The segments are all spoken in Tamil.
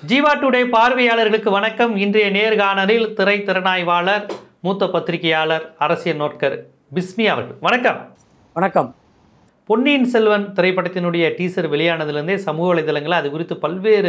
ஜீவா டுடே பார்வையாளர்களுக்கு வணக்கம் இன்றைய நேர்காணலில் திரை திறனாய்வாளர் மூத்த பத்திரிகையாளர் அரசியல் நோட்கர் பிஸ்மி அவர்கள் வணக்கம் வணக்கம் பொன்னியின் செல்வன் திரைப்படத்தினுடைய டீசர் வெளியானதுலேருந்தே சமூக வலைதளங்களில் அது குறித்து பல்வேறு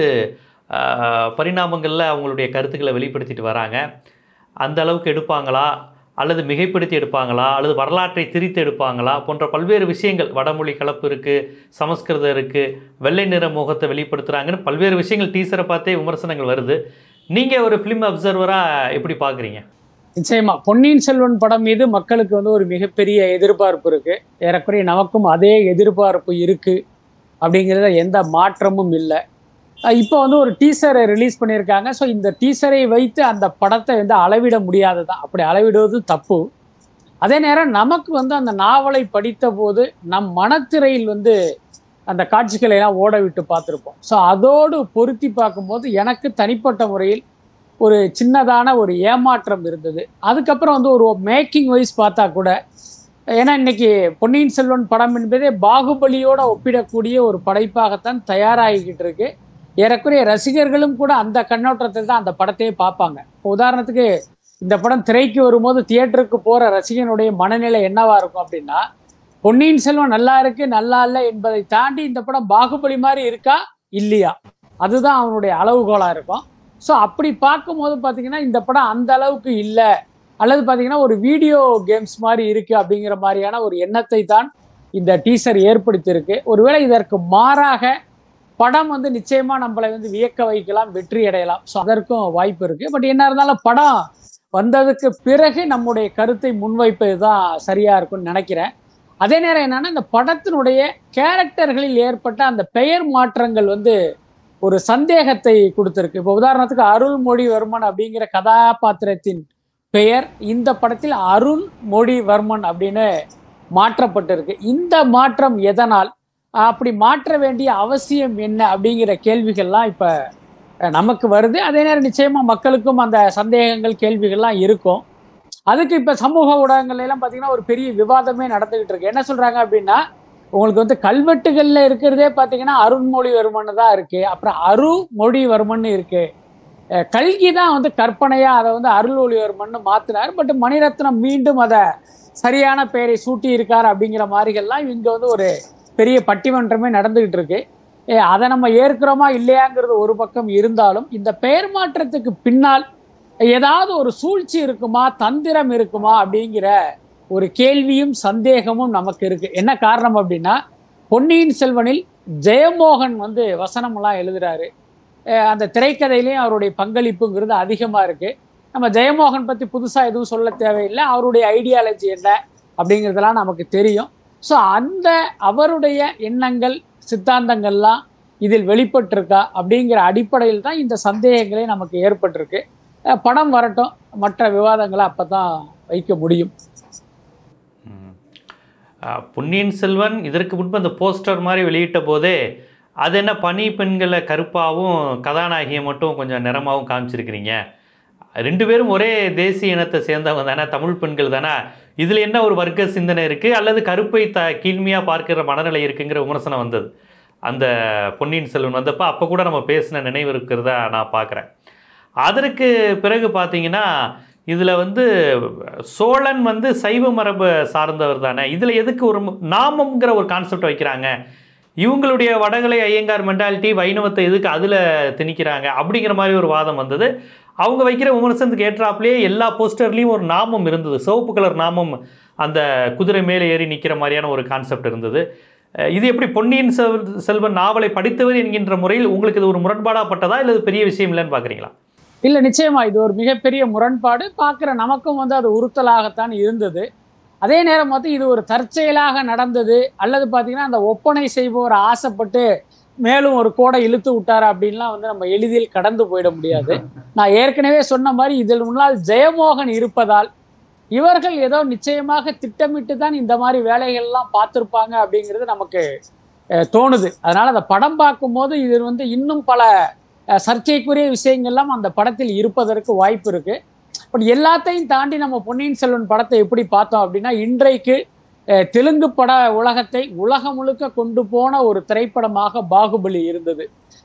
பரிணாமங்களில் அவங்களுடைய கருத்துக்களை வெளிப்படுத்திட்டு வராங்க அந்த அளவுக்கு எடுப்பாங்களா அல்லது மிகைப்படுத்தி எடுப்பாங்களா அல்லது வரலாற்றை திரித்து எடுப்பாங்களா போன்ற பல்வேறு விஷயங்கள் வடமொழி கலப்பு இருக்குது சமஸ்கிருதம் இருக்குது வெள்ளை நிற முகத்தை வெளிப்படுத்துகிறாங்கன்னு பல்வேறு விஷயங்கள் டீசரை பார்த்தே விமர்சனங்கள் வருது நீங்கள் ஒரு ஃபிலிம் அப்சர்வராக எப்படி பார்க்குறீங்க நிச்சயமா பொன்னியின் செல்வன் படம் மீது மக்களுக்கு வந்து ஒரு மிகப்பெரிய எதிர்பார்ப்பு இருக்கு ஏறக்குறைய நமக்கும் அதே எதிர்பார்ப்பு இருக்கு அப்படிங்கிறத எந்த மாற்றமும் இல்லை இப்போ வந்து ஒரு டீசரை ரிலீஸ் பண்ணியிருக்காங்க ஸோ இந்த டீசரை வைத்து அந்த படத்தை வந்து அளவிட முடியாது தான் அப்படி அளவிடுவது தப்பு அதே நேரம் நமக்கு வந்து அந்த நாவலை படித்த போது நம் மனத்திரையில் வந்து அந்த காட்சிகளை எல்லாம் ஓட விட்டு பார்த்துருப்போம் ஸோ அதோடு பொருத்தி பார்க்கும்போது எனக்கு தனிப்பட்ட முறையில் ஒரு சின்னதான ஒரு ஏமாற்றம் இருந்தது அதுக்கப்புறம் வந்து ஒரு மேக்கிங் வைஸ் பார்த்தா கூட ஏன்னா இன்னைக்கு பொன்னியின் செல்வன் படம் என்பதே பாகுபலியோட ஒப்பிடக்கூடிய ஒரு படைப்பாகத்தான் தயாராகிக்கிட்டு இருக்கு ஏறக்குறைய ரசிகர்களும் கூட அந்த கண்ணோட்டத்தில் தான் அந்த படத்தையே பார்ப்பாங்க இப்போ உதாரணத்துக்கு இந்த படம் திரைக்கு வரும்போது தியேட்டருக்கு போகிற ரசிகனுடைய மனநிலை என்னவா இருக்கும் அப்படின்னா பொன்னியின் செல்வன் நல்லா இருக்கு நல்லா இல்லை என்பதை தாண்டி இந்த படம் பாகுபலி மாதிரி இருக்கா இல்லையா அதுதான் அவனுடைய அளவுகோலாக இருக்கும் ஸோ அப்படி பார்க்கும்போது பார்த்தீங்கன்னா இந்த படம் அந்த அளவுக்கு இல்லை அல்லது பார்த்தீங்கன்னா ஒரு வீடியோ கேம்ஸ் மாதிரி இருக்கு அப்படிங்கிற மாதிரியான ஒரு எண்ணத்தை தான் இந்த டீசர் ஏற்படுத்தியிருக்கு ஒருவேளை இதற்கு மாறாக படம் வந்து நிச்சயமா நம்மளை வந்து வியக்க வைக்கலாம் வெற்றி அடையலாம் ஸோ அதற்கும் வாய்ப்பு இருக்கு பட் என்ன இருந்தாலும் படம் வந்ததுக்கு பிறகு நம்முடைய கருத்தை முன்வைப்பது தான் சரியா இருக்கும்னு நினைக்கிறேன் அதே நேரம் என்னன்னா இந்த படத்தினுடைய கேரக்டர்களில் ஏற்பட்ட அந்த பெயர் மாற்றங்கள் வந்து ஒரு சந்தேகத்தை கொடுத்துருக்கு இப்போ உதாரணத்துக்கு அருள்மொழிவர்மன் அப்படிங்கிற கதாபாத்திரத்தின் பெயர் இந்த படத்தில் அருண்மொழிவர்மன் அப்படின்னு மாற்றப்பட்டிருக்கு இந்த மாற்றம் எதனால் அப்படி மாற்ற வேண்டிய அவசியம் என்ன அப்படிங்கிற கேள்விகள்லாம் இப்போ நமக்கு வருது அதே நேரம் நிச்சயமா மக்களுக்கும் அந்த சந்தேகங்கள் கேள்விகள்லாம் இருக்கும் அதுக்கு இப்போ சமூக ஊடகங்கள்ல எல்லாம் பார்த்தீங்கன்னா ஒரு பெரிய விவாதமே நடந்துகிட்டு இருக்கு என்ன சொல்றாங்க அப்படின்னா உங்களுக்கு வந்து கல்வெட்டுகள்ல இருக்கிறதே பார்த்தீங்கன்னா அருண்மொழிவர்மன் தான் இருக்கு அப்புறம் அருமொழிவர்மன் இருக்கு அஹ் கல்கி தான் வந்து கற்பனையா அதை வந்து அருள்மொழிவர்மன் மாத்தினார் பட் மணிரத்னம் மீண்டும் அதை சரியான பெயரை சூட்டி இருக்கார் அப்படிங்கிற மாதிரிகள்லாம் இங்க வந்து ஒரு பெரிய பட்டிமன்றமே நடந்துகிட்டு இருக்கு ஏ, அதை நம்ம ஏற்கிறோமா இல்லையாங்கிறது ஒரு பக்கம் இருந்தாலும் இந்த பெயர் மாற்றத்துக்கு பின்னால் ஏதாவது ஒரு சூழ்ச்சி இருக்குமா தந்திரம் இருக்குமா அப்படிங்கிற ஒரு கேள்வியும் சந்தேகமும் நமக்கு இருக்கு என்ன காரணம் அப்படின்னா பொன்னியின் செல்வனில் ஜெயமோகன் வந்து வசனமெல்லாம் எழுதுறாரு அஹ் அந்த திரைக்கதையிலையும் அவருடைய பங்களிப்புங்கிறது அதிகமாக இருக்கு நம்ம ஜெயமோகன் பற்றி புதுசாக எதுவும் சொல்ல தேவையில்லை அவருடைய ஐடியாலஜி என்ன அப்படிங்கிறதெல்லாம் நமக்கு தெரியும் ஸோ அந்த அவருடைய எண்ணங்கள் சித்தாந்தங்கள்லாம் இதில் வெளிப்பட்டிருக்கா அப்படிங்கிற அடிப்படையில் தான் இந்த சந்தேகங்களே நமக்கு ஏற்பட்டிருக்கு அஹ் படம் வரட்டும் மற்ற விவாதங்களை அப்போ தான் வைக்க முடியும் ம். ஆ, பொன்னியின் செல்வன் இதற்கு முன்பு அந்த போஸ்டர் மாதிரி வெளியிட்ட போதே அது என்ன பனி பெண்களை கருப்பாகவும் கதாநாயகியை மட்டும் கொஞ்சம் நிறமாகவும் காமிச்சிருக்கிறீங்க ரெண்டு பேரும் ஒரே தேசிய இனத்தை சேர்ந்தவங்க தானே தமிழ் பெண்கள் தானே இதில் என்ன ஒரு வர்க்க சிந்தனை இருக்குது அல்லது கருப்பை த கீழ்மையாக பார்க்கிற மனநிலை இருக்குங்கிற விமர்சனம் வந்தது அந்த பொன்னியின் செல்வன் வந்தப்போ அப்போ கூட நம்ம பேசின நினைவு இருக்கிறதா நான் பார்க்குறேன் அதற்கு பிறகு பார்த்தீங்கன்னா இதில் வந்து சோழன் வந்து சைவ மரபு சார்ந்தவர் தானே இதில் எதுக்கு ஒரு ம- நாமம்ங்கிற ஒரு கான்செப்ட் வைக்கிறாங்க இவங்களுடைய வடகலை ஐயங்கார் மென்டாலிட்டி வைணவத்தை எதுக்கு அதில் திணிக்கிறாங்க அப்படிங்கிற மாதிரி ஒரு வாதம் வந்தது அவங்க வைக்கிற விமர்சனத்துக்கு ஏற்றாப்புலேயே எல்லா போஸ்டர்லேயும் ஒரு நாமம் இருந்தது சிவப்பு கலர் நாமம் அந்த குதிரை மேலே ஏறி நிற்கிற மாதிரியான ஒரு கான்செப்ட் இருந்தது அஹ் இது எப்படி பொன்னியின் செல் செல்வன் நாவலை படித்தவர் என்கின்ற முறையில் உங்களுக்கு இது ஒரு முரண்பாடாப்பட்டதா இல்லை இது பெரிய விஷயம் இல்லைன்னு பார்க்குறீங்களா இல்லை நிச்சயமா இது ஒரு மிகப்பெரிய முரண்பாடு பார்க்குற நமக்கும் வந்து அது உறுத்தலாகத்தான் இருந்தது அதே நேரம் வந்து இது ஒரு தற்செயலாக நடந்தது அல்லது பார்த்தீங்கன்னா அந்த ஒப்பனை செய்பவர் ஆசைப்பட்டு மேலும் ஒரு கோடை இழுத்து விட்டாரு அப்படின்லாம் வந்து நம்ம எளிதில் கடந்து போயிட முடியாது நான் ஏற்கனவே சொன்ன மாதிரி இதில் முன்னால் ஜெயமோகன் இருப்பதால் இவர்கள் ஏதோ நிச்சயமாக திட்டமிட்டு தான் இந்த மாதிரி வேலைகள்லாம் பார்த்துருப்பாங்க அப்படிங்கிறது நமக்கு அஹ், தோணுது அதனால அந்த படம் பார்க்கும்போது இது வந்து இன்னும் பல அஹ், சர்ச்சைக்குரிய விஷயங்கள்லாம் அந்த படத்தில் இருப்பதற்கு வாய்ப்பு இருக்கு பட் எல்லாத்தையும் தாண்டி நம்ம பொன்னியின் செல்வன் படத்தை எப்படி பார்த்தோம் அப்படின்னா இன்றைக்கு அஹ், தெலுங்கு பட உலகத்தை உலகம் முழுக்க கொண்டு போன ஒரு திரைப்படமாக பாகுபலி இருந்தது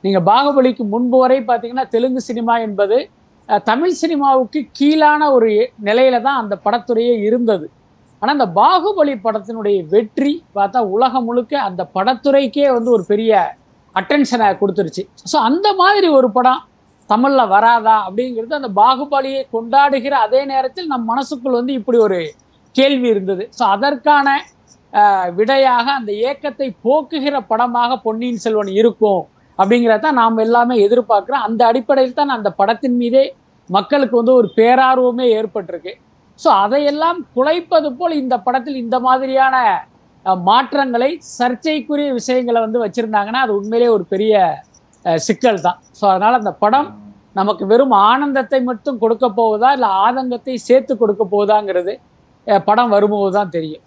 நீங்கள் பாகுபலிக்கு முன்பு வரை பார்த்தீங்கன்னா தெலுங்கு சினிமா என்பது அஹ், தமிழ் சினிமாவுக்கு கீழான ஒரு நிலையில தான் அந்த படத்துறையே இருந்தது ஆனால் அந்த பாகுபலி படத்தினுடைய வெற்றி பார்த்தா உலகம் முழுக்க அந்த படத்துறைக்கே வந்து ஒரு பெரிய அட்டென்ஷனை கொடுத்துருச்சு ஸோ அந்த மாதிரி ஒரு படம் தமிழில் வராதா அப்படிங்கிறது அந்த பாகுபலியை கொண்டாடுகிற அதே நேரத்தில் நம் மனசுக்குள் வந்து இப்படி ஒரு கேள்வி இருந்தது ஸோ அதற்கான அஹ், விடையாக அந்த ஏக்கத்தை போக்குகிற படமாக பொன்னியின் செல்வன் இருக்கும் அப்படிங்கிறத நாம் எல்லாமே எதிர்பார்க்குறோம் அந்த அடிப்படையில் தான் அந்த படத்தின் மீதே மக்களுக்கு வந்து ஒரு பேரார்வமே ஏற்பட்டிருக்கு ஸோ அதையெல்லாம் குலைப்பது போல் இந்த படத்தில் இந்த மாதிரியான அஹ், மாற்றங்களை சர்ச்சைக்குரிய விஷயங்களை வந்து வச்சுருந்தாங்கன்னா அது உண்மையிலேயே ஒரு பெரிய அஹ், சிக்கல் தான் ஸோ அதனால் அந்த படம் நமக்கு வெறும் ஆனந்தத்தை மட்டும் கொடுக்க போகுதா இல்லை ஆதங்கத்தை சேர்த்து கொடுக்க போகுதாங்கிறது அஹ், படம் வரும்போது தான் தெரியும்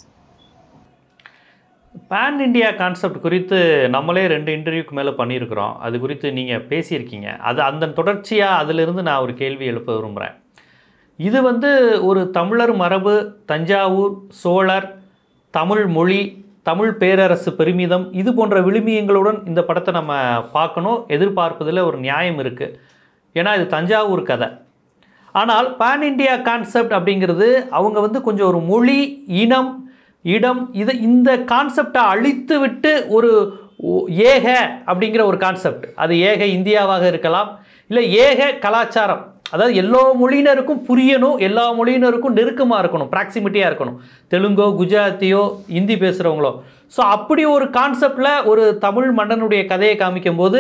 பேன் இண்டியா கான்செப்ட் குறித்து நம்மளே ரெண்டு இன்டர்வியூக்கு மேலே பண்ணியிருக்கிறோம் அது குறித்து நீங்கள் பேசியிருக்கீங்க அது அந்த தொடர்ச்சியாக அதிலிருந்து நான் ஒரு கேள்வி எழுப்ப விரும்புகிறேன் இது வந்து ஒரு தமிழர் மரபு தஞ்சாவூர் சோழர் தமிழ் மொழி தமிழ் பேரரசு பெருமிதம் இது போன்ற விழுமியங்களுடன் இந்த படத்தை நம்ம பார்க்கணும் எதிர்பார்ப்பதில் ஒரு நியாயம் இருக்குது ஏன்னா இது தஞ்சாவூர் கதை ஆனால் பேன் இண்டியா கான்செப்ட் அப்படிங்கிறது அவங்க வந்து கொஞ்சம் ஒரு மொழி இனம் இடம் இது இந்த கான்செப்டை அழித்து விட்டு ஒரு ஒ- ஏக அப்படிங்கிற ஒரு கான்செப்ட் அது ஏக இந்தியாவாக இருக்கலாம் இல்லை ஏக கலாச்சாரம் அதாவது எல்லா மொழியினருக்கும் புரியணும் எல்லா மொழியினருக்கும் நெருக்கமாக இருக்கணும் ப்ராக்சிமிட்டியாக இருக்கணும் தெலுங்கோ குஜராத்தியோ ஹிந்தி பேசுகிறவங்களோ ஸோ அப்படி ஒரு கான்செப்டில் ஒரு தமிழ் மன்னனுடைய கதையை காமிக்கும்போது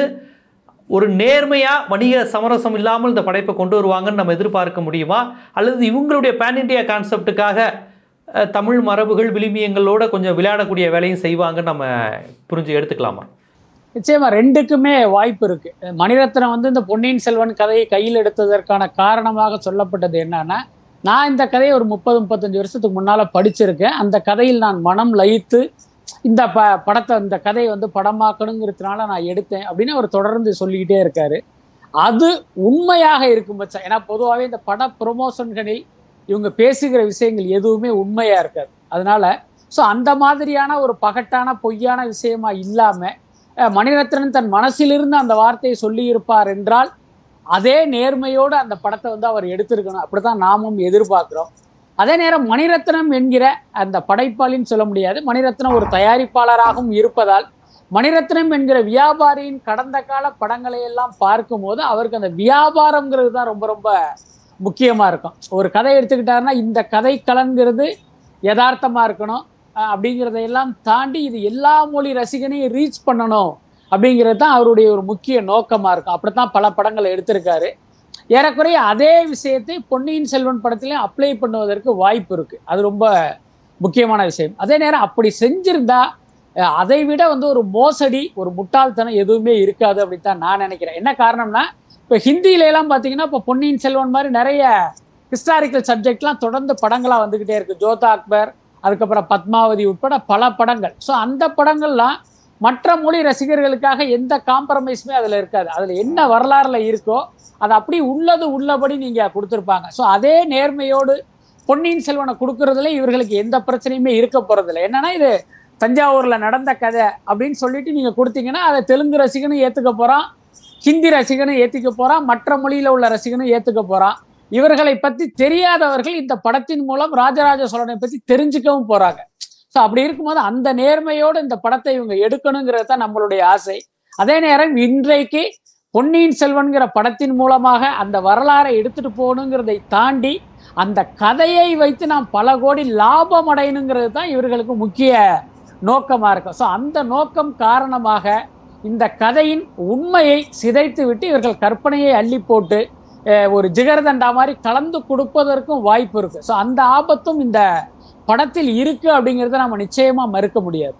ஒரு நேர்மையாக வணிக சமரசம் இல்லாமல் இந்த படைப்பை கொண்டு வருவாங்கன்னு நம்ம எதிர்பார்க்க முடியுமா அல்லது இவங்களுடைய பேன் இண்டியா கான்செப்டுக்காக அஹ், தமிழ் மரபுகள் விழுமியங்களோட கொஞ்சம் விளையாடக்கூடிய வேலையும் செய்வாங்கன்னு நம்ம புரிஞ்சு எடுத்துக்கலாமா நிச்சயமா ரெண்டுக்குமே வாய்ப்பு இருக்கு மணிரத்னம் வந்து இந்த பொன்னியின் செல்வன் கதையை கையில் எடுத்ததற்கான காரணமாக சொல்லப்பட்டது என்னன்னா நான் இந்த கதையை ஒரு முப்பது முப்பத்தஞ்சு வருஷத்துக்கு முன்னால படிச்சிருக்கேன் அந்த கதையில் நான் மனம் லயித்து இந்த ப படத்தை இந்த கதையை வந்து படமாக்கணுங்கிறதுனால நான் எடுத்தேன் அப்படின்னு அவர் தொடர்ந்து சொல்லிக்கிட்டே இருக்காரு அது உண்மையாக இருக்கும் பட்சம் ஏன்னா பொதுவாகவே இந்த பட ப்ரொமோஷன்களில் இவங்க பேசுகிற விஷயங்கள் எதுவுமே உண்மையா இருக்காது அதனால ஸோ அந்த மாதிரியான ஒரு பகட்டான பொய்யான விஷயமா இல்லாம அஹ், மணிரத்னன் தன் மனசிலிருந்து அந்த வார்த்தையை சொல்லியிருப்பார் என்றால் அதே நேர்மையோடு அந்த படத்தை வந்து அவர் எடுத்திருக்கணும் அப்படிதான் நாமும் எதிர்பார்க்கிறோம் அதே நேரம் மணிரத்னம் என்கிற அந்த படைப்பாளின்னு சொல்ல முடியாது மணிரத்னம் ஒரு தயாரிப்பாளராகவும் இருப்பதால் மணிரத்னம் என்கிற வியாபாரியின் கடந்த கால படங்களை எல்லாம் பார்க்கும்போது அவருக்கு அந்த வியாபாரம்ங்கிறது தான் ரொம்ப ரொம்ப முக்கியமாக இருக்கும் ஒரு கதை எடுத்துக்கிட்டாருன்னா இந்த கதை கலங்கிறது யதார்த்தமாக இருக்கணும் அஹ் அப்படிங்கிறதையெல்லாம் தாண்டி இது எல்லா மொழி ரசிகனையும் ரீச் பண்ணணும் அப்படிங்கிறது தான் அவருடைய ஒரு முக்கிய நோக்கமாக இருக்கும் அப்படித்தான் பல படங்களை எடுத்திருக்காரு ஏறக்குறைய அதே விஷயத்தை பொன்னியின் செல்வன் படத்திலையும் அப்ளை பண்ணுவதற்கு வாய்ப்பு இருக்கு அது ரொம்ப முக்கியமான விஷயம் அதே நேரம் அப்படி செஞ்சிருந்தா அஹ் அதை விட வந்து ஒரு மோசடி ஒரு முட்டாள்தனம் எதுவுமே இருக்காது அப்படின்னு தான் நான் நினைக்கிறேன் என்ன காரணம்னா இப்போ ஹிந்தியில எல்லாம் பார்த்தீங்கன்னா இப்போ பொன்னியின் செல்வன் மாதிரி நிறைய ஹிஸ்டாரிக்கல் சப்ஜெக்ட்லாம் தொடர்ந்து படங்களாக வந்துக்கிட்டே இருக்கு ஜோதா அக்பர் அதுக்கப்புறம் பத்மாவதி உட்பட பல படங்கள் ஸோ அந்த படங்கள்லாம் மற்ற மொழி ரசிகர்களுக்காக எந்த காம்ப்ரமைஸுமே அதில் இருக்காது அதில் என்ன வரலாறுல இருக்கோ அது அப்படி உள்ளது உள்ளபடி நீங்கள் கொடுத்துருப்பாங்க ஸோ அதே நேர்மையோடு பொன்னியின் செல்வனை கொடுக்கறதுல இவர்களுக்கு எந்த பிரச்சனையுமே இருக்க போகிறதில்ல என்னன்னா இது தஞ்சாவூரில் நடந்த கதை அப்படின்னு சொல்லிட்டு நீங்கள் கொடுத்தீங்கன்னா அதை தெலுங்கு ரசிகனும் ஏற்றுக்க போகிறான் ஹிந்தி ரசிகனும் ஏற்றுக்க போகிறான் மற்ற மொழியில் உள்ள ரசிகனும் ஏற்றுக்க போகிறான் இவர்களை பற்றி தெரியாதவர்கள் இந்த படத்தின் மூலம் ராஜராஜ சோழனை பற்றி தெரிஞ்சுக்கவும் போகிறாங்க ஸோ அப்படி இருக்கும்போது அந்த நேர்மையோடு இந்த படத்தை இவங்க எடுக்கணுங்கிறது தான் நம்மளுடைய ஆசை அதே நேரம் இன்றைக்கு பொன்னியின் செல்வன்கிற படத்தின் மூலமாக அந்த வரலாறை எடுத்துட்டு போகணுங்கிறதை தாண்டி அந்த கதையை வைத்து நாம் பல கோடி லாபம் அடையணுங்கிறது தான் இவர்களுக்கு முக்கிய நோக்கமாக இருக்கும் ஸோ அந்த நோக்கம் காரணமாக இந்த கதையின் உண்மையை சிதைத்து விட்டு இவர்கள் கற்பனையை அள்ளி போட்டு அஹ், ஒரு ஜிகர்தண்டா மாதிரி கலந்து கொடுப்பதற்கும் வாய்ப்பு இருக்கு ஸோ அந்த ஆபத்தும் இந்த படத்தில் இருக்கு அப்படிங்கிறத நம்ம நிச்சயமா மறுக்க முடியாது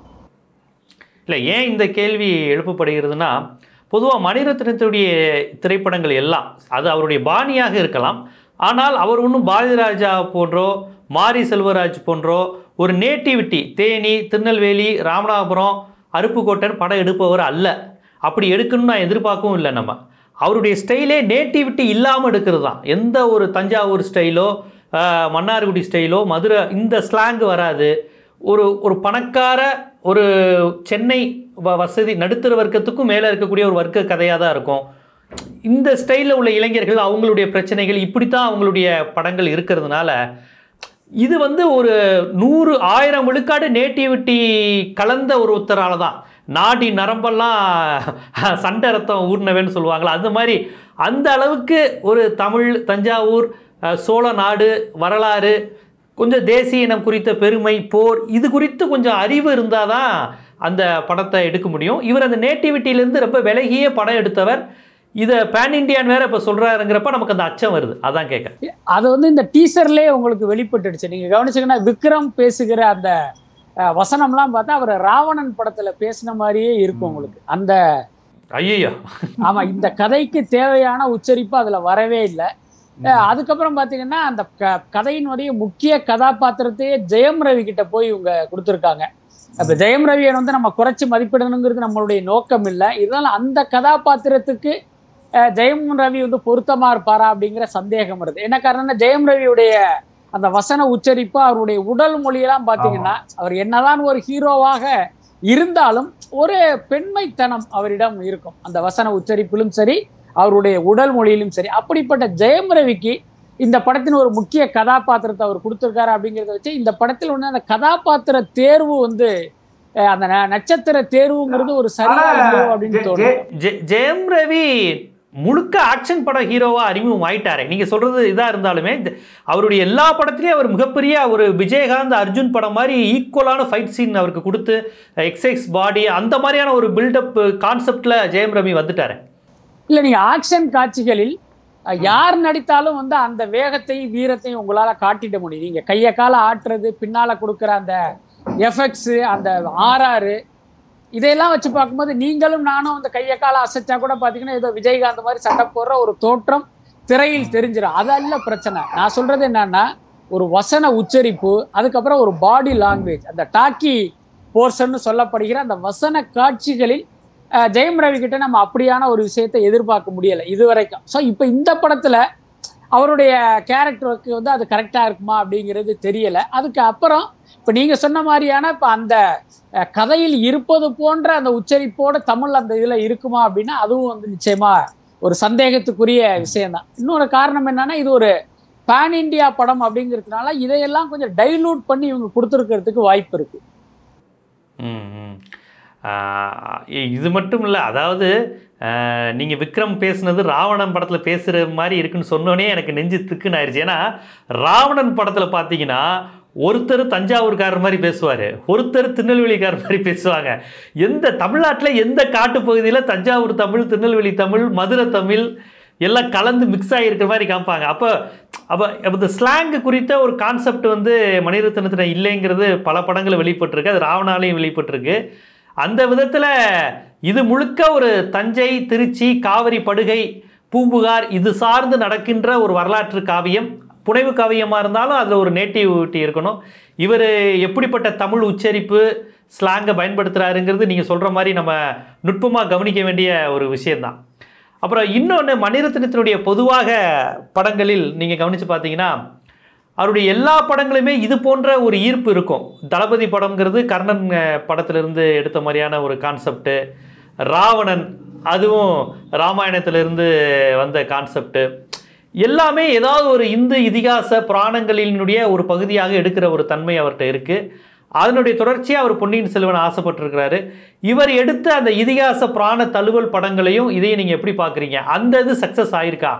இல்லை ஏன் இந்த கேள்வி எழுப்பப்படுகிறதுனா பொதுவாக மணிரத்னத்துடைய திரைப்படங்கள் எல்லாம் அது அவருடைய பாணியாக இருக்கலாம் ஆனால் அவர் ஒன்றும் பாரதிராஜா போன்றோ மாரி செல்வராஜ் போன்றோ ஒரு நேட்டிவிட்டி தேனி திருநெல்வேலி ராமநாதபுரம் அருப்புக்கோட்டன் படம் எடுப்பவர் அல்ல அப்படி எடுக்கணும்னு நான் எதிர்பார்க்கவும் இல்லை நம்ம அவருடைய ஸ்டைலே நேட்டிவிட்டி இல்லாமல் எடுக்கிறது தான் எந்த ஒரு தஞ்சாவூர் ஸ்டைலோ ஆஹ், மன்னார்குடி ஸ்டைலோ மதுரை இந்த ஸ்லாங் வராது ஒரு ஒரு பணக்கார ஒரு சென்னை வ- வசதி நடுத்தர வர்க்கத்துக்கும் மேலே இருக்கக்கூடிய ஒரு வர்க்க கதையாக தான் இருக்கும் இந்த ஸ்டைலில் உள்ள இளைஞர்கள் அவங்களுடைய பிரச்சனைகள் இப்படித்தான் அவங்களுடைய படங்கள் இருக்கிறதுனால இது வந்து ஒரு நூறு ஆயிரம் விழுக்காடு நேட்டிவிட்டி கலந்த ஒரு உத்தரால தான் நாடி நரம்பெல்லாம் சண்டை ரத்தம் ஊர்னவேன்னு சொல்லுவாங்களா அந்த மாதிரி அந்த அளவுக்கு ஒரு தமிழ் தஞ்சாவூர் அஹ், சோழ நாடு வரலாறு கொஞ்சம் தேசிய இனம் குறித்த பெருமை போர் இது குறித்து கொஞ்சம் அறிவு இருந்தால் தான் அந்த படத்தை எடுக்க முடியும் இவர் அந்த நேட்டிவிட்டியிலேருந்து ரொம்ப விலகிய படம் எடுத்தவர் இதை பேன் இண்டியான் வேற இப்போ சொல்கிறாருங்கிறப்ப நமக்கு அந்த அச்சம் வருது அதான் கேட்க அது வந்து இந்த டீசர்லயே உங்களுக்கு வெளிப்பட்டுடுச்சு நீங்க கவனிச்சீங்கன்னா விக்ரம் பேசுகிற அந்த அஹ், வசனம்லாம் பார்த்தா அவர் ராவணன் படத்துல பேசின மாதிரியே இருக்கும் உங்களுக்கு அந்த ஐயோ ஆமா இந்த கதைக்கு தேவையான உச்சரிப்பு அதுல வரவே இல்லை அஹ், அதுக்கப்புறம் பாத்தீங்கன்னா அந்த க- கதையினுடைய முக்கிய கதாபாத்திரத்தையே ஜெயம் ரவி கிட்ட போய் இவங்க கொடுத்துருக்காங்க அப்ப ஜெயம் ரவியை வந்து நம்ம குறைச்சி மதிப்பிடணுங்கிறது நம்மளுடைய நோக்கம் இல்லை இருந்தாலும் அந்த கதாபாத்திரத்துக்கு அஹ், ஜெயம் ரவி வந்து பொருத்தமா இருப்பாரா அப்படிங்கிற சந்தேகம் வருது என்ன காரணம்னா ஜெயம் ரவியுடைய அந்த வசன உச்சரிப்பு அவருடைய உடல் மொழியெல்லாம் பாத்தீங்கன்னா அவர் என்னதான் ஒரு ஹீரோவாக இருந்தாலும் ஒரு பெண்மைத்தனம் அவரிடம் இருக்கும் அந்த வசன உச்சரிப்பிலும் சரி அவருடைய உடல் மொழியிலும் சரி அப்படிப்பட்ட ஜெயம் ரவிக்கு இந்த படத்தின் ஒரு முக்கிய கதாபாத்திரத்தை அவர் கொடுத்துருக்காரு அப்படிங்கிறத வச்சு இந்த படத்தில் வந்து அந்த கதாபாத்திர தேர்வு வந்து அஹ், அந்த ந- நட்சத்திர தேர்வுங்கிறது ஒரு சரியான ஆனா, தேர்வு அப்படின்னு ஜெ- தோணும் ஜெ- ஜெயம் ரவி முழுக்க ஆக்ஷன் பட ஹீரோவா அறிமுகம் ஆயிட்டாரே நீங்க சொல்றது இதா இருந்தாலுமே ஜ- அவருடைய எல்லா படத்துலயும் அவர் மிகப்பெரிய ஒரு விஜயகாந்த் அர்ஜுன் படம் மாதிரி ஈக்குவலான ஃபைட் சீன் அவருக்கு கொடுத்து எக்ஸைஸ் பாடி அந்த மாதிரியான ஒரு பில்டப் கான்செப்ட்ல ஜெயம் ரவி வந்துட்டாரு இல்ல நீங்க ஆக்ஷன் காட்சிகளில் அஹ், யார் நடித்தாலும் வந்து அந்த வேகத்தையும் வீரத்தையும் உங்களால காட்டிட முடியும் நீங்க கைய கால ஆட்டுறது பின்னால கொடுக்குற அந்த எஃபெக்ட்ஸ் அந்த ஆர்ஆர் இதையெல்லாம் வச்சு பார்க்கும்போது நீங்களும் நானும் அந்த கைய கால அசைச்சா கூட பாத்தீங்கன்னா ஏதோ விஜயகாந்த் மாதிரி சட்டை போடுற ஒரு தோற்றம் திரையில் தெரிஞ்சிடும் அதல்ல பிரச்சனை நான் சொல்றது என்னன்னா ஒரு வசன உச்சரிப்பு அதுக்கப்புறம் ஒரு பாடி லாங்குவேஜ் அந்த டாக்கி போர்ஷன் சொல்லப்படுகிற அந்த வசன காட்சிகளில் அஹ், ஜெயம் ரவி கிட்ட நம்ம அப்படியான ஒரு விஷயத்தை எதிர்பார்க்க முடியலை இது வரைக்கும் ஸோ இப்போ இந்த படத்துல அவருடைய கேரக்டருக்கு வந்து அது கரெக்டாக இருக்குமா அப்படிங்கிறது தெரியல அதுக்கு அப்புறம் இப்போ நீங்கள் சொன்ன மாதிரியான இப்போ அந்த அஹ், கதையில் இருப்பது போன்ற அந்த உச்சரிப்போட தமிழ் அந்த இதில் இருக்குமா அப்படின்னா அதுவும் வந்து நிச்சயமா ஒரு சந்தேகத்துக்குரிய விஷயம்தான் இன்னொரு காரணம் என்னன்னா இது ஒரு பேன் இந்தியா படம் அப்படிங்கிறதுனால இதையெல்லாம் கொஞ்சம் டைலூட் பண்ணி இவங்க கொடுத்துருக்கிறதுக்கு வாய்ப்பு இருக்கு ம், ம். ஆஹ் இது மட்டும் இல்லை அதாவது நீங்கள் விக்ரம் பேசுனது ராவணன் படத்தில் பேசுகிற மாதிரி இருக்குன்னு சொன்னோன்னே எனக்கு நெஞ்சு திக்குன்னு ஆயிடுச்சு ஏன்னா ராவணன் படத்தில் பார்த்தீங்கன்னா ஒருத்தர் தஞ்சாவூர்காரர் மாதிரி பேசுவார் ஒருத்தர் திருநெல்வேலிக்காரர் மாதிரி பேசுவாங்க எந்த தமிழ்நாட்டில் எந்த காட்டு பகுதியில் தஞ்சாவூர் தமிழ் திருநெல்வேலி தமிழ் மதுரை தமிழ் எல்லாம் கலந்து மிக்ஸ் ஆகியிருக்கிற மாதிரி காமிப்பாங்க அப்போ அப்போ இந்த ஸ்லாங் குறித்த ஒரு கான்செப்ட் வந்து மணிரத்னத்தில் இல்லைங்கிறது பல படங்கள் வெளிப்பட்டிருக்கு அது ராவணாலையும் வெளிப்பட்டிருக்கு அந்த விதத்தில் இது முழுக்க ஒரு தஞ்சை திருச்சி காவிரி படுகை பூம்புகார் இது சார்ந்து நடக்கின்ற ஒரு வரலாற்று காவியம் புனைவு காவியமாக இருந்தாலும் அதில் ஒரு நேட்டிவிட்டி இருக்கணும் இவர் எப்படிப்பட்ட தமிழ் உச்சரிப்பு ஸ்லாங்கை பயன்படுத்துகிறாருங்கிறது நீங்கள் சொல்கிற மாதிரி நம்ம நுட்பமாக கவனிக்க வேண்டிய ஒரு விஷயந்தான் அப்புறம் இன்னொன்று மணிரத்னத்தினுடைய பொதுவாக படங்களில் நீங்கள் கவனித்து பார்த்தீங்கன்னா அவருடைய எல்லா படங்களுமே இது போன்ற ஒரு ஈர்ப்பு இருக்கும் தளபதி படம்ங்கிறது கர்ணன் அஹ், படத்திலிருந்து எடுத்த மாதிரியான ஒரு கான்செப்ட்டு ராவணன் அதுவும் ராமாயணத்திலிருந்து வந்த கான்செப்ட்டு எல்லாமே ஏதாவது ஒரு இந்து இதிகாச புராணங்களினுடைய ஒரு பகுதியாக எடுக்கிற ஒரு தன்மை அவர்கிட்ட இருக்குது அதனுடைய தொடர்ச்சியாக அவர் பொன்னியின் செல்வன் ஆசைப்பட்டிருக்கிறாரு இவர் எடுத்த அந்த இதிகாச புராண தழுவல் படங்களையும் இதையும் நீங்கள் எப்படி பார்க்குறீங்க அந்த இது சக்ஸஸ் ஆயிருக்கா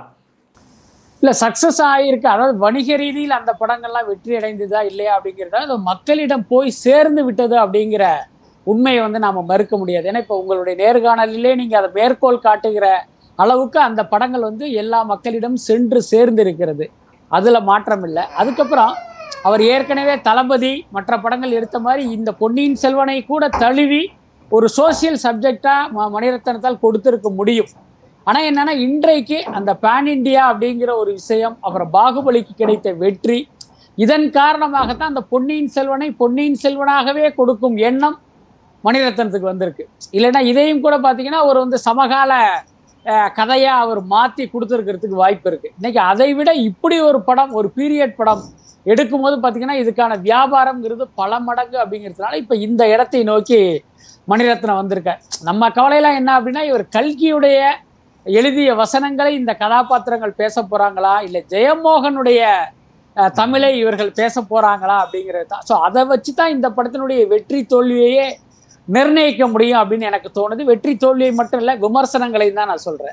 இல்ல சக்சஸ் ஆகியிருக்கு அதாவது வணிக ரீதியில் அந்த படங்கள்லாம் வெற்றி அடைந்ததா இல்லையா அப்படிங்கிறத அது மக்களிடம் போய் சேர்ந்து விட்டது அப்படிங்கிற உண்மையை வந்து நாம மறுக்க முடியாது ஏன்னா இப்போ உங்களுடைய நேர்காணலிலே நீங்க அதை மேற்கோள் காட்டுகிற அளவுக்கு அந்த படங்கள் வந்து எல்லா மக்களிடம் சென்று சேர்ந்து இருக்கிறது அதுல மாற்றம் இல்லை அதுக்கப்புறம் அவர் ஏற்கனவே தளபதி மற்ற படங்கள் எடுத்த மாதிரி இந்த பொன்னியின் செல்வனை கூட தழுவி ஒரு சோசியல் சப்ஜெக்டா ம மணிரத்னத்தால் கொடுத்திருக்க முடியும் ஆனா என்னன்னா இன்றைக்கு அந்த பேன் இந்தியா அப்படிங்கிற ஒரு விஷயம் அப்புறம் பாகுபலிக்கு கிடைத்த வெற்றி இதன் காரணமாகத்தான் அந்த பொன்னியின் செல்வனை பொன்னியின் செல்வனாகவே கொடுக்கும் எண்ணம் மணிரத்னத்துக்கு வந்திருக்கு இல்லைன்னா இதையும் கூட பார்த்தீங்கன்னா ஒரு வந்து சமகால அஹ், கதையா அவர் மாத்தி கொடுத்துருக்கிறதுக்கு வாய்ப்பு இருக்கு இன்னைக்கு அதை விட இப்படி ஒரு படம் ஒரு பீரியட் படம் எடுக்கும்போது பார்த்தீங்கன்னா இதுக்கான வியாபாரம்ங்கிறது பல மடங்கு அப்படிங்கிறதுனால இப்போ இந்த இடத்தை நோக்கி மணிரத்னம் வந்திருக்கார் நம்ம கவலையெல்லாம் என்ன அப்படின்னா இவர் கல்கியுடைய எழுதிய வசனங்களை இந்த கதாபாத்திரங்கள் பேச போறாங்களா இல்லை ஜெயமோகனுடைய அஹ், தமிழை இவர்கள் பேச போறாங்களா அப்படிங்கிறது தான் ஸோ அதை வச்சு தான் இந்த படத்தினுடைய வெற்றி தோல்வியையே நிர்ணயிக்க முடியும் அப்படின்னு எனக்கு தோணுது வெற்றி தோல்வியை மட்டும் இல்லை விமர்சனங்களையும் தான் நான் சொல்றேன்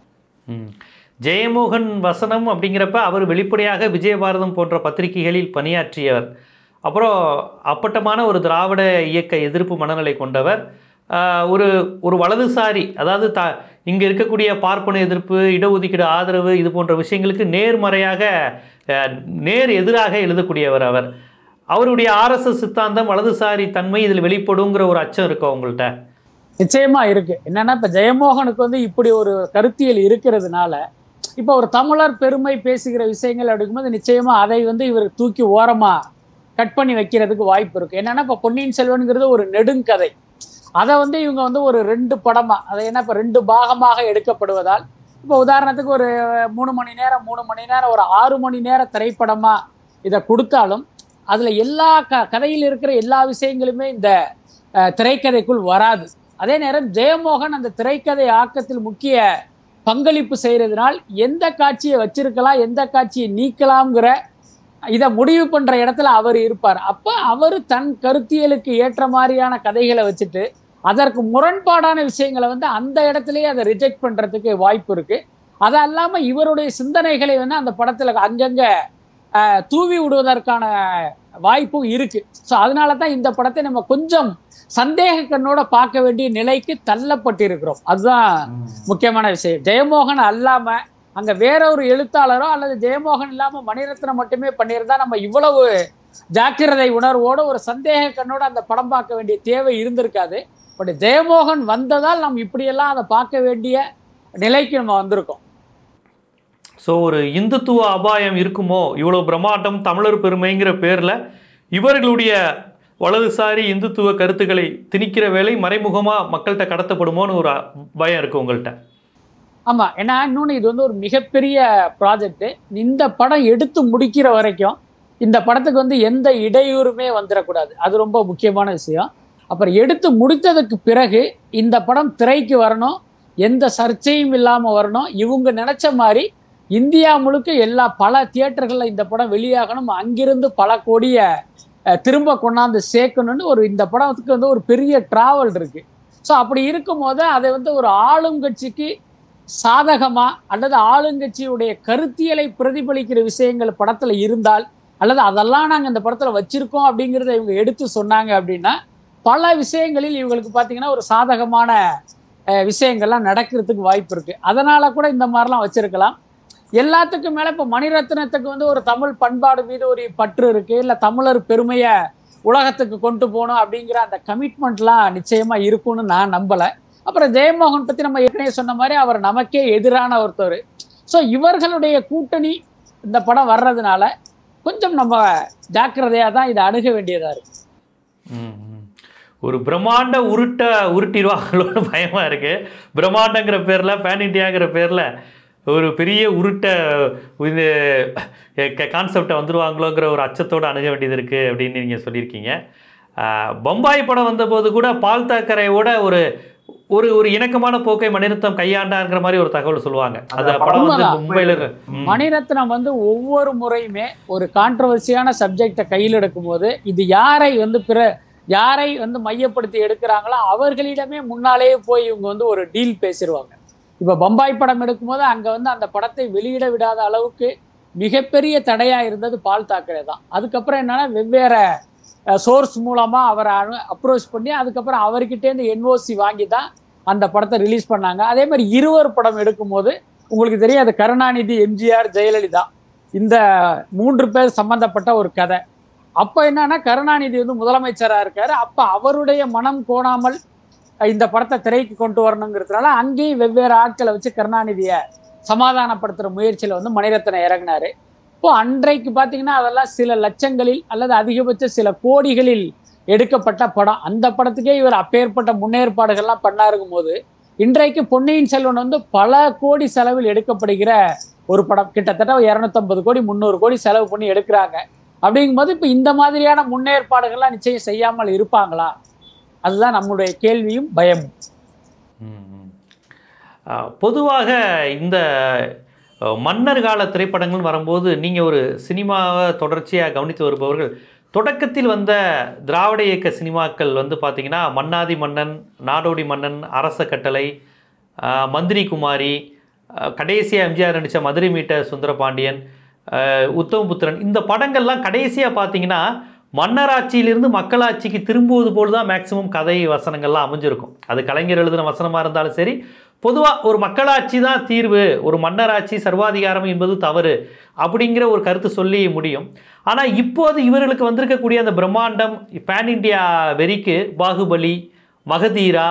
ம். ஜெயமோகன் வசனம் அப்படிங்கிறப்ப அவர் வெளிப்படையாக விஜயபாரதம் போன்ற பத்திரிகைகளில் பணியாற்றியவர் அப்புறம் அப்பட்டமான ஒரு திராவிட இயக்க எதிர்ப்பு மனநிலை கொண்டவர் ஆஹ், ஒரு ஒரு வலதுசாரி அதாவது த இங்கே இருக்கக்கூடிய பார்ப்பன எதிர்ப்பு இடஒதுக்கீடு ஆதரவு இது போன்ற விஷயங்களுக்கு நேர்மறையாக ஆஹ், நேர் எதிராக எழுதக்கூடியவர் அவர் அவருடைய ஆர்எஸ்எஸ் சித்தாந்தம் வலதுசாரி தன்மை இதில் வெளிப்படுங்கிற ஒரு அச்சம் இருக்கா உங்கள்கிட்ட நிச்சயமா இருக்கு என்னன்னா இப்ப ஜெயமோகனுக்கு வந்து இப்படி ஒரு கருத்தியல் இருக்கிறதுனால இப்போ ஒரு தமிழர் பெருமை பேசுகிற விஷயங்கள் அப்படிங்கும்போது நிச்சயமா அதை வந்து இவர் தூக்கி ஓரமா கட் பண்ணி வைக்கிறதுக்கு வாய்ப்பு இருக்கு என்னன்னா இப்போ பொன்னியின் செல்வன்கிறது ஒரு நெடுங்கதை அதை வந்து இவங்க வந்து ஒரு ரெண்டு படமா அதை என்ன இப்போ ரெண்டு பாகமாக எடுக்கப்படுவதால் இப்போ உதாரணத்துக்கு ஒரு மூணு மணி நேரம் மூணு மணி நேரம் ஒரு ஆறு மணி நேர திரைப்படமா இதை கொடுத்தாலும் அதுல எல்லா க கதையில் இருக்கிற எல்லா விஷயங்களுமே இந்த அஹ், திரைக்கதைக்குள் வராது அதே நேரம் ஜெயமோகன் அந்த திரைக்கதை ஆக்கத்தில் முக்கிய பங்களிப்பு செய்யறதுனால் எந்த காட்சியை வச்சிருக்கலாம் எந்த காட்சியை நீக்கலாம்ங்கிற இதை முடிவு பண்ற இடத்துல அவர் இருப்பார் அப்ப அவர் தன் கருத்தியலுக்கு ஏற்ற மாதிரியான கதைகளை வச்சுட்டு அதற்கு முரண்பாடான விஷயங்களை வந்து அந்த இடத்துலயே அதை ரிஜெக்ட் பண்றதுக்கு வாய்ப்பு இருக்கு அது அல்லாம இவருடைய சிந்தனைகளை வந்து அந்த படத்துல அங்கங்க அஹ், தூவி விடுவதற்கான வாய்ப்பும் இருக்கு ஸோ அதனால தான் இந்த படத்தை நம்ம கொஞ்சம் சந்தேக கண்ணோட பார்க்க வேண்டிய நிலைக்கு தள்ளப்பட்டிருக்கிறோம் அதுதான் முக்கியமான விஷயம் ஜெயமோகன் அல்லாம அங்க வேற ஒரு எழுத்தாளரோ அல்லது ஜெயமோகன் இல்லாம மணிரத்னம் மட்டுமே பண்ணியிருந்தா நம்ம இவ்வளவு ஜாக்கிரதை உணர்வோட ஒரு சந்தேக கண்ணோட அந்த படம் பார்க்க வேண்டிய தேவை இருந்திருக்காது பட் ஜெயமோகன் வந்ததால் நாம் இப்படியெல்லாம் அதை பார்க்க வேண்டிய நிலைக்கு நம்ம வந்திருக்கோம் ஸோ ஒரு இந்துத்துவ அபாயம் இருக்குமோ இவ்வளோ பிரம்மாண்டம் தமிழர் பெருமைங்கிற பேரில் இவர்களுடைய வலதுசாரி இந்துத்துவ கருத்துக்களை திணிக்கிற வேலை மறைமுகமாக மக்கள்கிட்ட கடத்தப்படுமோன்னு ஒரு பயம் இருக்குது உங்கள்கிட்ட ஆமா ஏன்னா இன்னொன்று இது வந்து ஒரு மிகப்பெரிய ப்ராஜெக்ட் இந்த படம் எடுத்து முடிக்கிற வரைக்கும் இந்த படத்துக்கு வந்து எந்த இடையூறுமே வந்துடக்கூடாது அது ரொம்ப முக்கியமான விஷயம் அப்புறம் எடுத்து முடித்ததுக்கு பிறகு இந்த படம் திரைக்கு வரணும் எந்த சர்ச்சையும் இல்லாமல் வரணும் இவங்க நினைச்ச மாதிரி இந்தியா முழுக்க எல்லா பல தியேட்டர்களில் இந்த படம் வெளியாகணும் அங்கிருந்து பல கோடியை அஹ், திரும்ப கொண்டாந்து சேர்க்கணும்னு ஒரு இந்த படத்துக்கு வந்து ஒரு பெரிய டிராவல் இருக்கு ஸோ அப்படி இருக்கும்போது அதை வந்து ஒரு ஆளுங்கட்சிக்கு சாதகமா அல்லது ஆளுங்கட்சியுடைய கருத்தியலை பிரதிபலிக்கிற விஷயங்கள் படத்துல இருந்தால் அல்லது அதெல்லாம் நாங்கள் இந்த படத்துல வச்சிருக்கோம் அப்படிங்கிறத இவங்க எடுத்து சொன்னாங்க அப்படின்னா பல விஷயங்களில் இவங்களுக்கு பார்த்தீங்கன்னா ஒரு சாதகமான அஹ், விஷயங்கள்லாம் நடக்கிறதுக்கு வாய்ப்பு இருக்கு அதனால கூட இந்த மாதிரிலாம் வச்சிருக்கலாம் எல்லாத்துக்கும் மேல இப்போ மணிரத்னத்துக்கு வந்து ஒரு தமிழ் பண்பாடு மீது ஒரு பற்று இருக்கு இல்லை தமிழர் பெருமையை உலகத்துக்கு கொண்டு போகணும் அப்படிங்கிற அந்த கமிட்மெண்ட்லாம் நிச்சயமா இருக்கும்னு நான் நம்பலை அப்புறம் ஜெயமோகன் பத்தி நம்ம ஏற்கனவே சொன்ன மாதிரி அவர் நமக்கே எதிரான ஒருத்தர் ஸோ இவர்களுடைய கூட்டணி இந்த படம் வர்றதுனால கொஞ்சம் நம்ம ஜாக்கிரதையாக தான் இதை அணுக வேண்டியதா இருக்கு ம், ம். ஒரு பிரம்மாண்ட உருட்ட உருட்டிடுவாங்களோன்னு பயமா இருக்கு பிரம்மாண்டங்கிற பேர்ல பேன் இண்டியாங்கிற பேர்ல ஒரு பெரிய உருட்ட இது கான்செப்டை வந்துருவாங்களோங்கிற ஒரு அச்சத்தோடு அணுக வேண்டியது இருக்கு அப்படின்னு நீங்க சொல்லியிருக்கீங்க ஆஹ், பம்பாய் படம் வந்தபோது கூட பால் தாக்கரையோட ஒரு ஒரு ஒரு இணக்கமான போக்கை மணிரத்னம் கையாண்டாங்கிற மாதிரி ஒரு தகவல் சொல்லுவாங்க அந்த படம் வந்து உண்மைதான். மும்பையில் இருக்கு ம். மணிரத்னம் வந்து ஒவ்வொரு முறையுமே ஒரு கான்ட்ரவர்சியான சப்ஜெக்டை கையில் எடுக்கும்போது இது யாரை வந்து பிற யாரை வந்து மையப்படுத்தி எடுக்கிறாங்களோ அவர்களிடமே முன்னாலேயே போய் இவங்க வந்து ஒரு டீல் பேசிடுவாங்க இப்போ பம்பாய் படம் எடுக்கும்போது அங்கே வந்து அந்த படத்தை வெளியிட விடாத அளவுக்கு மிகப்பெரிய தடையா இருந்தது பால் தாக்கரே தான் அதுக்கப்புறம் என்னன்னா வெவ்வேறு சோர்ஸ் மூலமா அவரை அப்ரோச் பண்ணி அதுக்கப்புறம் அவர்கிட்டேருந்து என்ஓசி வாங்கி தான் அந்த படத்தை ரிலீஸ் பண்ணாங்க அதே மாதிரி இருவர் படம் எடுக்கும்போது உங்களுக்கு தெரியும் அது கருணாநிதி எம்ஜிஆர் ஜெயலலிதா இந்த மூன்று பேர் சம்பந்தப்பட்ட ஒரு கதை அப்போ என்னன்னா கருணாநிதி வந்து முதலமைச்சராக இருக்காரு அப்போ அவருடைய மனம் கோணாமல் அஹ், இந்த படத்தை திரைக்கு கொண்டு வரணுங்கிறதுனால அங்கேயும் வெவ்வேறு ஆட்களை வச்சு கருணாநிதியை சமாதானப்படுத்துகிற முயற்சியில் வந்து மணிரத்னம் இறங்கினாரு இப்போ அன்றைக்கு பார்த்தீங்கன்னா அதெல்லாம் சில லட்சங்களில் அல்லது அதிகபட்ச சில கோடிகளில் எடுக்கப்பட்ட படம் அந்த படத்துக்கே இவர் அப்பேற்பட்ட முன்னேற்பாடுகள்லாம் பண்ணாருக்கும் போது இன்றைக்கு பொன்னியின் செல்வன் வந்து பல கோடி செலவில் எடுக்கப்படுகிற ஒரு படம் கிட்டத்தட்ட இரநூத்தம்பது கோடி முந்நூறு கோடி செலவு பண்ணி எடுக்கிறாங்க அப்படிங்கும்போது இப்போ இந்த மாதிரியான முன்னேற்பாடுகள்லாம் நிச்சயம் செய்யாமல் இருப்பாங்களா அதுதான் நம்முடைய கேள்வியும் பயமும் ம், ம். ஆ, பொதுவாக இந்த அ, மன்னர் கால திரைப்படங்கள் வரும்போது நீங்கள் ஒரு சினிமாவை தொடர்ச்சியாக கவனித்து வருபவர்கள் தொடக்கத்தில் வந்த திராவிட இயக்க சினிமாக்கள் வந்து பார்த்தீங்கன்னா மன்னாதி மன்னன் நாடோடி மன்னன் அரச கட்டளை ஆ, மந்திரி குமாரி கடைசியாக எம்ஜிஆர் நடித்த மதுரை மீட்ட சுந்தரபாண்டியன் ஆ, உத்தமபுத்திரன் இந்த படங்கள்லாம் கடைசியாக பார்த்தீங்கன்னா மன்னராட்சியிலிருந்து மக்களாட்சிக்கு திரும்புவது போல் தான் மேக்சிமம் கதை வசனங்கள்லாம் அமைஞ்சிருக்கும் அது கலைஞர் எழுதின வசனமாக இருந்தாலும் சரி பொதுவாக ஒரு மக்களாட்சி தான் தீர்வு ஒரு மன்னராட்சி சர்வாதிகாரம் என்பது தவறு அப்படிங்கிற ஒரு கருத்து சொல்லி முடியும் ஆனால் இப்போது இவர்களுக்கு வந்திருக்கக்கூடிய அந்த பிரம்மாண்டம் பேன் இண்டியா வெறிக்கு பாகுபலி மகதீரா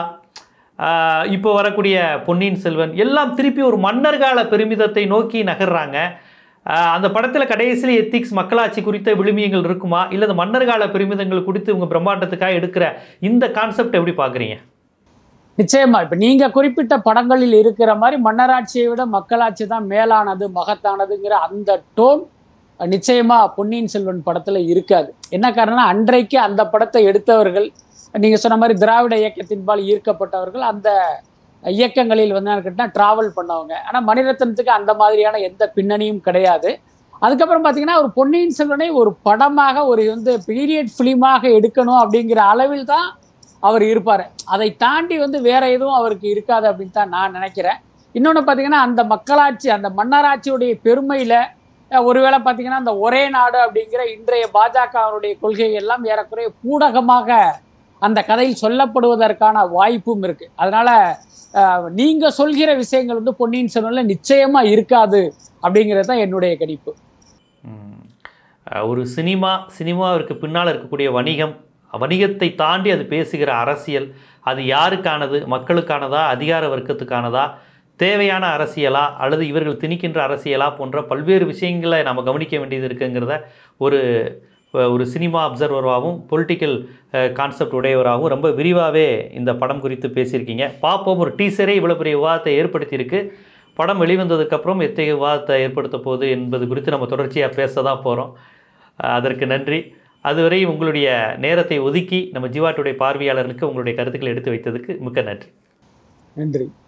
ஆஹ் இப்போ வரக்கூடிய பொன்னியின் செல்வன் எல்லாம் திருப்பி ஒரு மன்னர்கால பெருமிதத்தை நோக்கி நகர்றாங்க ஆஹ் அந்த படத்தில் கடைசியில் எத்திக்ஸ் மக்களாட்சி குறித்த விழுமியங்கள் இருக்குமா இல்லை இந்த மன்னர்கால பெருமிதங்கள் குறித்து இவங்க பிரம்மாண்டத்துக்காக எடுக்கிற இந்த கான்செப்ட் எப்படி பார்க்குறீங்க நிச்சயமா இப்ப நீங்க குறிப்பிட்ட படங்களில் இருக்கிற மாதிரி மன்னராட்சியை விட மக்களாட்சி தான் மேலானது மகத்தானதுங்கிற அந்த டோன் நிச்சயமா பொன்னியின் செல்வன் படத்துல இருக்காது என்ன காரணம் அன்றைக்கு அந்த படத்தை எடுத்தவர்கள் நீங்க சொன்ன மாதிரி திராவிட இயக்கத்தின்பால் ஈர்க்கப்பட்டவர்கள் அந்த இயக்கங்களில் வந்து கேட்டால் டிராவல் பண்ணவங்க ஆனா மணிரத்னத்துக்கு அந்த மாதிரியான எந்த பின்னணியும் கிடையாது அதுக்கப்புறம் பார்த்தீங்கன்னா ஒரு பொன்னியின் செல்வனை ஒரு படமாக ஒரு வந்து பீரியட் ஃபிலிமாக எடுக்கணும் அப்படிங்கிற அளவில் தான் அவர் இருப்பார் அதை தாண்டி வந்து வேற எதுவும் அவருக்கு இருக்காது அப்படின்னு தான் நான் நினைக்கிறேன் இன்னொன்று பார்த்தீங்கன்னா அந்த மக்களாட்சி அந்த மன்னராட்சியுடைய பெருமையில் ஒருவேளை பார்த்தீங்கன்னா அந்த ஒரே நாடு அப்படிங்கிற இன்றைய பாஜகவுடைய கொள்கை எல்லாம் ஏறக்குறைய பூடகமாக அந்த கதையில் சொல்லப்படுவதற்கான வாய்ப்பும் இருக்கு அதனால அஹ், நீங்க சொல்கிற விஷயங்கள் வந்து பொன்னியின் செல்வன்ல நிச்சயமா இருக்காது அப்படிங்கிறது தான் என்னுடைய கணிப்பு ம். அஹ் ஒரு சினிமா சினிமாவிற்கு பின்னால் இருக்கக்கூடிய வணிகம் வணிகத்தை தாண்டி அது பேசுகிற அரசியல் அது யாருக்கானது மக்களுக்கானதா அதிகார வர்க்கத்துக்கானதா தேவையான அரசியலா அல்லது இவர்கள் திணிக்கின்ற அரசியலா போன்ற பல்வேறு விஷயங்களை நம்ம கவனிக்க வேண்டியது இருக்குங்கிறத ஒரு ஒரு சினிமா அப்சர்வராகவும் பொலிட்டிக்கல் கான்செப்ட் உடையவராகவும் ரொம்ப விரிவாகவே இந்த படம் குறித்து பேசியிருக்கீங்க பார்ப்போம் ஒரு டீசரே இவ்வளோ பெரிய விவாதத்தை ஏற்படுத்தியிருக்கு படம் வெளிவந்ததுக்கப்புறம் எத்தகைய விவாதத்தை ஏற்படுத்த போகுது என்பது குறித்து நம்ம தொடர்ச்சியாக பேச தான் போகிறோம் அதற்கு நன்றி அதுவரை உங்களுடைய நேரத்தை ஒதுக்கி நம்ம ஜீவாட்டுடைய பார்வையாளர்களுக்கு உங்களுடைய கருத்துக்களை எடுத்து வைத்ததுக்கு மிக்க நன்றி நன்றி